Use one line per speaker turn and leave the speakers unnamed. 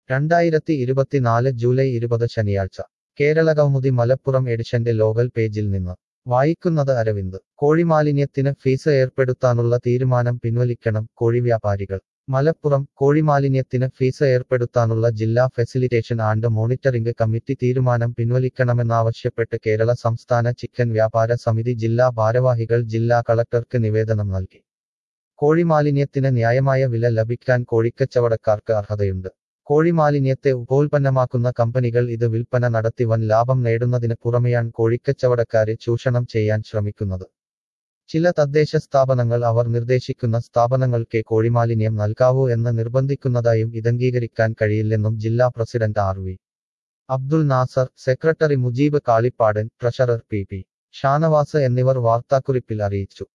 രണ്ടായിരത്തി ഇരുപത്തിനാല് ജൂലൈ ഇരുപത് ശനിയാഴ്ച കേരള കൗമുദി മലപ്പുറം എഡിഷന്റെ ലോകൽ പേജിൽ നിന്ന് വായിക്കുന്നത് അരവിന്ദ് കോഴിമാലിന്യത്തിന് ഫീസ് ഏർപ്പെടുത്താനുള്ള തീരുമാനം പിൻവലിക്കണം കോഴി വ്യാപാരികൾ മലപ്പുറം കോഴിമാലിന്യത്തിന് ഫീസ് ഏർപ്പെടുത്താനുള്ള ജില്ലാ ഫെസിലിറ്റേഷൻ ആൻഡ് മോണിറ്ററിംഗ് കമ്മിറ്റി തീരുമാനം പിൻവലിക്കണമെന്നാവശ്യപ്പെട്ട് കേരള സംസ്ഥാന ചിക്കൻ വ്യാപാര സമിതി ജില്ലാ ഭാരവാഹികൾ ജില്ലാ കളക്ടർക്ക് നിവേദനം നൽകി കോഴിമാലിന്യത്തിന് ന്യായമായ വില ലഭിക്കാൻ കോഴിക്കച്ചവടക്കാർക്ക് അർഹതയുണ്ട് കോഴിമാലിന്യത്തെ ഉപോൽപ്പന്നമാക്കുന്ന കമ്പനികൾ ഇത് വിൽപ്പന നടത്തി വൻ ലാഭം നേടുന്നതിന് പുറമെയാണ് കോഴിക്കച്ചവടക്കാരെ ചൂഷണം ചെയ്യാൻ ശ്രമിക്കുന്നത് ചില തദ്ദേശ സ്ഥാപനങ്ങൾ അവർ നിർദ്ദേശിക്കുന്ന സ്ഥാപനങ്ങൾക്കേ കോഴിമാലിന്യം നൽകാവൂ എന്ന് നിർബന്ധിക്കുന്നതായും ഇതംഗീകരിക്കാൻ കഴിയില്ലെന്നും ജില്ലാ president R V Abdul Nasar secretary Mujeeb Kalippadan treasurer P P Shanavas എന്നിവർ വാർത്താക്കുറിപ്പിൽ അറിയിച്ചു